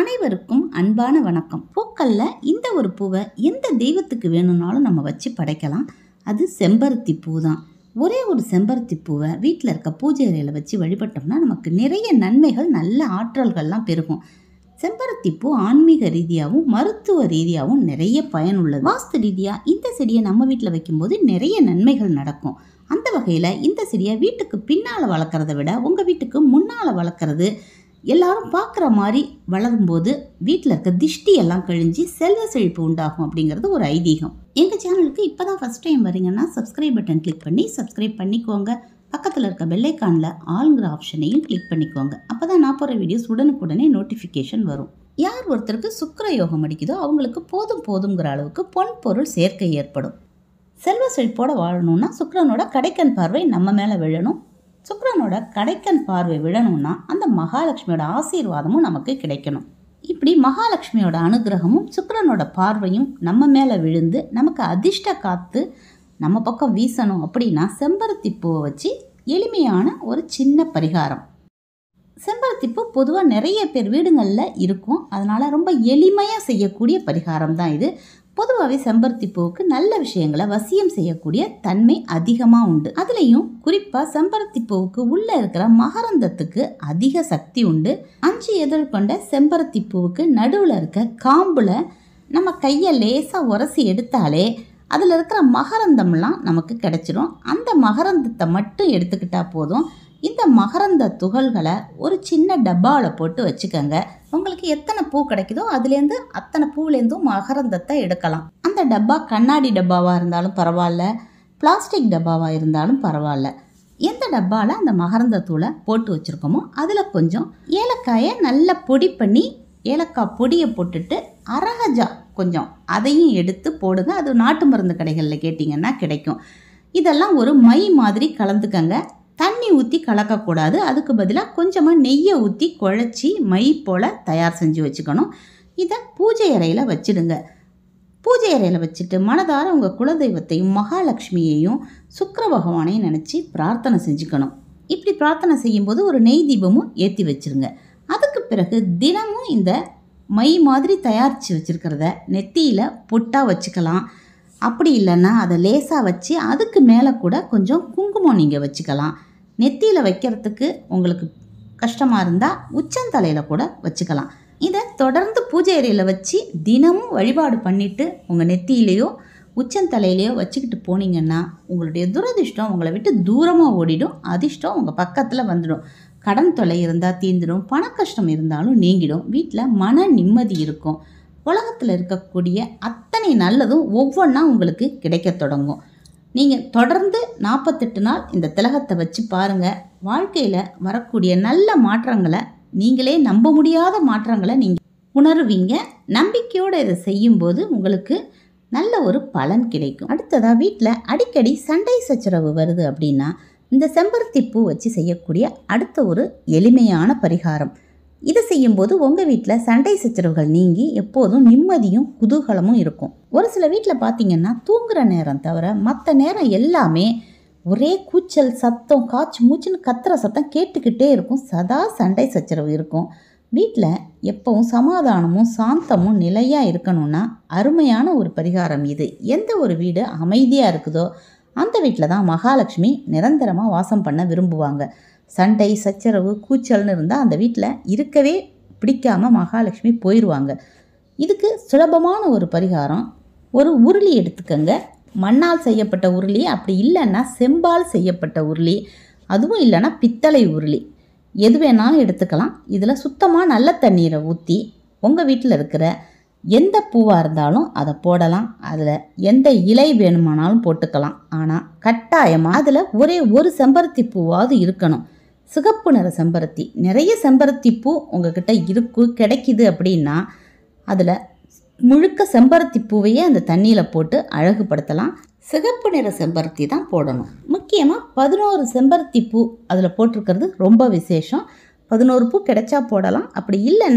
அனைவருக்கும் அன்பான வணக்கம் பூக்கள்ல இந்த ஒரு பூவை எந்த தெய்வத்துக்கு வேணும்னாலும் நம்ம வச்சு படைக்கலாம் அது செம்பருத்தி பூ தான் ஒரே ஒரு செம்பருத்தி பூவை வீட்டில் இருக்க பூஜை அறையில் வச்சு வழிபட்டோம்னா நமக்கு நிறைய நன்மைகள் நல்ல ஆற்றல்கள்லாம் பெருகும் செம்பருத்தி பூ ஆன்மீக ரீதியாகவும் மருத்துவ ரீதியாகவும் நிறைய பயனுள்ளது வாஸ்து ரீதியாக இந்த செடியை நம்ம வீட்டில் வைக்கும்போது நிறைய நன்மைகள் நடக்கும் அந்த வகையில் இந்த செடியை வீட்டுக்கு பின்னால் வளர்க்குறத விட உங்கள் வீட்டுக்கு முன்னால் வளர்க்குறது எல்லாரும் பார்க்குற மாதிரி வளரும்போது வீட்டில் இருக்க திஷ்டி எல்லாம் கழிஞ்சு செல்வ செழிப்பு உண்டாகும் அப்படிங்கிறது ஒரு ஐதீகம் எங்கள் சேனலுக்கு இப்போ தான் ஃபஸ்ட் டைம் வரீங்கன்னா சப்ஸ்கிரைப் பட்டன் கிளிக் பண்ணி சப்ஸ்கிரைப் பண்ணிக்கோங்க பக்கத்தில் இருக்க பெல்லைக்கானில் ஆளுங்கிற ஆப்ஷனையும் கிளிக் பண்ணிக்கோங்க அப்போ தான் நான் போகிற வீடியோஸ் உடனுக்குடனே நோட்டிஃபிகேஷன் வரும் யார் ஒருத்தருக்கு சுக்கிர யோகம் அடிக்குதோ அவங்களுக்கு போதும் போதுங்கிற அளவுக்கு பொன் பொருள் சேர்க்கை ஏற்படும் செல்வ செழிப்போட வாழணும்னா சுக்கிரனோட கடைக்கன் பார்வை நம்ம மேலே விழணும் சுக்கிரனோட கடைக்கன் பார்வை விழணும்னா அந்த மகாலட்சுமியோட ஆசீர்வாதமும் நமக்கு கிடைக்கணும் இப்படி மகாலட்சுமியோட அனுகிரகமும் சுக்கிரனோட பார்வையும் நம்ம மேலே விழுந்து நமக்கு அதிர்ஷ்ட காத்து நம்ம பக்கம் வீசணும் அப்படின்னா செம்பருத்தி பூவை வச்சு எளிமையான ஒரு சின்ன பரிகாரம் செம்பருத்தி பூ பொதுவாக நிறைய பேர் வீடுகளில் இருக்கும் அதனால் ரொம்ப எளிமையாக செய்யக்கூடிய பரிகாரம் தான் இது பொதுவாகவே செம்பருத்தி பூவுக்கு நல்ல விஷயங்களை வசியம் செய்யக்கூடிய தன்மை அதிகமாக உண்டு அதுலேயும் குறிப்பாக செம்பருத்தி பூவுக்கு உள்ளே இருக்கிற மகரந்தத்துக்கு அதிக சக்தி உண்டு அஞ்சு எதிர் கொண்ட செம்பருத்தி பூவுக்கு நடுவில் இருக்க காம்பில் நம்ம கையை லேசாக உரசி எடுத்தாலே அதில் இருக்கிற மகரந்தம்லாம் நமக்கு கிடைச்சிரும் அந்த மகரந்தத்தை மட்டும் எடுத்துக்கிட்டா போதும் இந்த மகரந்த துகள்களை ஒரு சின்ன டப்பாவில் போட்டு வச்சுக்கோங்க உங்களுக்கு எத்தனை பூ கிடைக்குதோ அதுலேருந்து அத்தனை பூவிலேருந்தும் மகரந்தத்தை எடுக்கலாம் அந்த டப்பா கண்ணாடி டப்பாவாக இருந்தாலும் பரவாயில்ல பிளாஸ்டிக் டப்பாவாக இருந்தாலும் பரவாயில்ல எந்த டப்பாவில் அந்த மகரந்த தூளை போட்டு வச்சுருக்கோமோ அதில் கொஞ்சம் ஏலக்காயை நல்லா பொடி பண்ணி ஏலக்காய் பொடியை போட்டுட்டு அரகஜா கொஞ்சம் அதையும் எடுத்து போடுங்க அது நாட்டு மருந்து கடைகளில் கேட்டிங்கன்னா கிடைக்கும் இதெல்லாம் ஒரு மை மாதிரி கலந்துக்கங்க தண்ணி ஊற்றி கலக்கக்கூடாது அதுக்கு பதிலாக கொஞ்சமாக நெய்யை ஊற்றி குழச்சி மை போல் தயார் செஞ்சு வச்சுக்கணும் இதை பூஜை அறையில் வச்சிடுங்க பூஜை அறையில் வச்சுட்டு மனதார உங்கள் குலதெய்வத்தையும் மகாலட்சுமியையும் சுக்கிர பகவானையும் நினச்சி பிரார்த்தனை செஞ்சுக்கணும் இப்படி பிரார்த்தனை செய்யும்போது ஒரு நெய் தீபமும் ஏற்றி வச்சிருங்க அதுக்கு பிறகு தினமும் இந்த மை மாதிரி தயாரித்து வச்சுருக்கிறத நெத்தியில் பொட்டாக வச்சுக்கலாம் அப்படி இல்லைன்னா அதை லேசாக வச்சு அதுக்கு மேலே கூட கொஞ்சம் குங்குமம் நீங்கள் வச்சுக்கலாம் நெத்தியில் வைக்கிறதுக்கு உங்களுக்கு கஷ்டமாக இருந்தால் உச்சந்தலையில் கூட வச்சுக்கலாம் இதை தொடர்ந்து பூஜை அறையில் வச்சு தினமும் வழிபாடு பண்ணிவிட்டு உங்கள் நெத்தியிலையோ உச்சந்தலையிலையோ வச்சுக்கிட்டு போனீங்கன்னா உங்களுடைய துரதிர்ஷ்டம் உங்களை விட்டு தூரமாக ஓடிடும் அதிர்ஷ்டம் உங்கள் பக்கத்தில் வந்துடும் கடன் தொல்லை இருந்தால் தீந்துடும் பண கஷ்டம் இருந்தாலும் நீங்கிடும் வீட்டில் மன நிம்மதி இருக்கும் உலகத்தில் இருக்கக்கூடிய அத்தனை நல்லதும் ஒவ்வொன்றா உங்களுக்கு கிடைக்க தொடங்கும் நீங்கள் தொடர்ந்து நாற்பத்தெட்டு நாள் இந்த திலகத்தை வச்சு பாருங்கள் வாழ்க்கையில் வரக்கூடிய நல்ல மாற்றங்களை நீங்களே நம்ப முடியாத மாற்றங்களை நீங்கள் உணருவீங்க நம்பிக்கையோடு இதை செய்யும்போது உங்களுக்கு நல்ல ஒரு பலன் கிடைக்கும் அடுத்ததாக வீட்டில் அடிக்கடி சண்டை சச்சரவு வருது அப்படின்னா இந்த செம்பருத்தி பூ வச்சு செய்யக்கூடிய அடுத்த ஒரு எளிமையான பரிகாரம் இதை செய்யும்போது உங்கள் வீட்டில் சண்டை சச்சரவுகள் நீங்கி எப்போதும் நிம்மதியும் குதூகலமும் இருக்கும் ஒரு சில வீட்டில் பார்த்தீங்கன்னா தூங்குற நேரம் தவிர மற்ற நேரம் எல்லாமே ஒரே கூச்சல் சத்தம் காய்ச்சி மூச்சுன்னு கத்துற சத்தம் கேட்டுக்கிட்டே இருக்கும் சதா சண்டை சச்சரவு இருக்கும் வீட்டில் எப்பவும் சமாதானமும் சாந்தமும் நிலையாக இருக்கணும்னா அருமையான ஒரு பரிகாரம் இது எந்த ஒரு வீடு அமைதியாக இருக்குதோ அந்த வீட்டில் தான் மகாலட்சுமி நிரந்தரமாக வாசம் பண்ண விரும்புவாங்க சண்டை சச்சரவு கூச்சல்னு இருந்தால் அந்த வீட்டில் இருக்கவே பிடிக்காமல் மகாலட்சுமி போயிடுவாங்க இதுக்கு சுலபமான ஒரு பரிகாரம் ஒரு உருளி எடுத்துக்கங்க மண்ணால் செய்யப்பட்ட உருளி அப்படி இல்லைன்னா செம்பால் செய்யப்பட்ட உருளி அதுவும் இல்லைன்னா பித்தளை உருளி எது வேணாலும் எடுத்துக்கலாம் இதில் சுத்தமாக நல்ல தண்ணீரை ஊற்றி உங்கள் வீட்டில் இருக்கிற எந்த பூவாக இருந்தாலும் அதை போடலாம் அதில் எந்த இலை வேணுமானாலும் போட்டுக்கலாம் ஆனால் கட்டாயமாக அதில் ஒரே ஒரு செம்பருத்தி பூவாவது இருக்கணும் சிகப்பு நிற செம்பருத்தி நிறைய செம்பருத்தி பூ உங்ககிட்ட இருக்கு கிடைக்குது அப்படின்னா அதில் முழுக்க செம்பருத்தி பூவையே அந்த தண்ணியில் போட்டு அழகுபடுத்தலாம் சிகப்பு நிற செம்பருத்தி தான் போடணும் முக்கியமாக பதினோரு செம்பருத்தி பூ அதில் போட்டிருக்கிறது ரொம்ப விசேஷம் பதினோரு பூ கிடைச்சா போடலாம் அப்படி இல்லைன்னா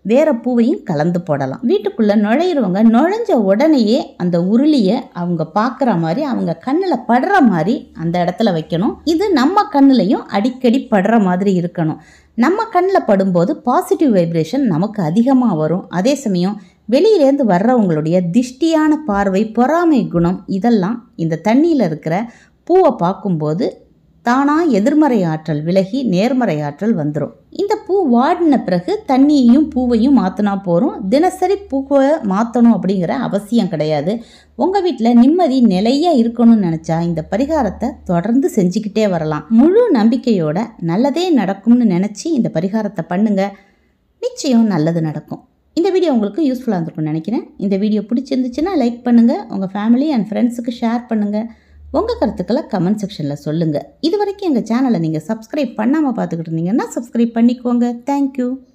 வேற பூவையும் கலந்து போடலாம் வீட்டுக்குள்ளே நுழையிறவங்க நுழைஞ்ச உடனேயே அந்த உருளியை அவங்க பார்க்குற மாதிரி அவங்க கண்ணில் படுற மாதிரி அந்த இடத்துல வைக்கணும் இது நம்ம கண்ணுலையும் அடிக்கடி படுற மாதிரி இருக்கணும் நம்ம கண்ணில் படும்போது பாசிட்டிவ் வைப்ரேஷன் நமக்கு அதிகமாக வரும் அதே சமயம் வெளியிலேருந்து வர்றவங்களுடைய திஷ்டியான பார்வை பொறாமை குணம் இதெல்லாம் இந்த தண்ணியில் இருக்கிற பூவை பார்க்கும்போது தானாக எதிர்மறை ஆற்றல் விலகி நேர்மறை ஆற்றல் வந்துடும் இந்த பூ வாடின பிறகு தண்ணியையும் பூவையும் மாற்றினா போகிறோம் தினசரி பூவை மாற்றணும் அப்படிங்கிற அவசியம் கிடையாது உங்கள் வீட்டில் நிம்மதி நிலையாக இருக்கணும்னு நினச்சா இந்த பரிகாரத்தை தொடர்ந்து செஞ்சுக்கிட்டே வரலாம் முழு நம்பிக்கையோட நல்லதே நடக்கும்னு நினச்சி இந்த பரிகாரத்தை பண்ணுங்க நிச்சயம் நல்லது நடக்கும் இந்த வீடியோ உங்களுக்கு யூஸ்ஃபுல்லாக இருந்திருக்கும்னு நினைக்கிறேன் இந்த வீடியோ பிடிச்சிருந்துச்சுன்னா லைக் பண்ணுங்கள் உங்கள் ஃபேமிலி அண்ட் ஃப்ரெண்ட்ஸுக்கு ஷேர் பண்ணுங்கள் உங்கள் கருத்துக்களை கமெண்ட் செக்ஷனில் சொல்லுங்கள் இது வரைக்கும் எங்கள் சேனலை நீங்கள் சப்ஸ்கிரைப் பண்ணாமல் பார்த்துக்கிட்டு இருந்தீங்கன்னா சப்ஸ்கிரைப் பண்ணிக்கோங்க தேங்க்யூ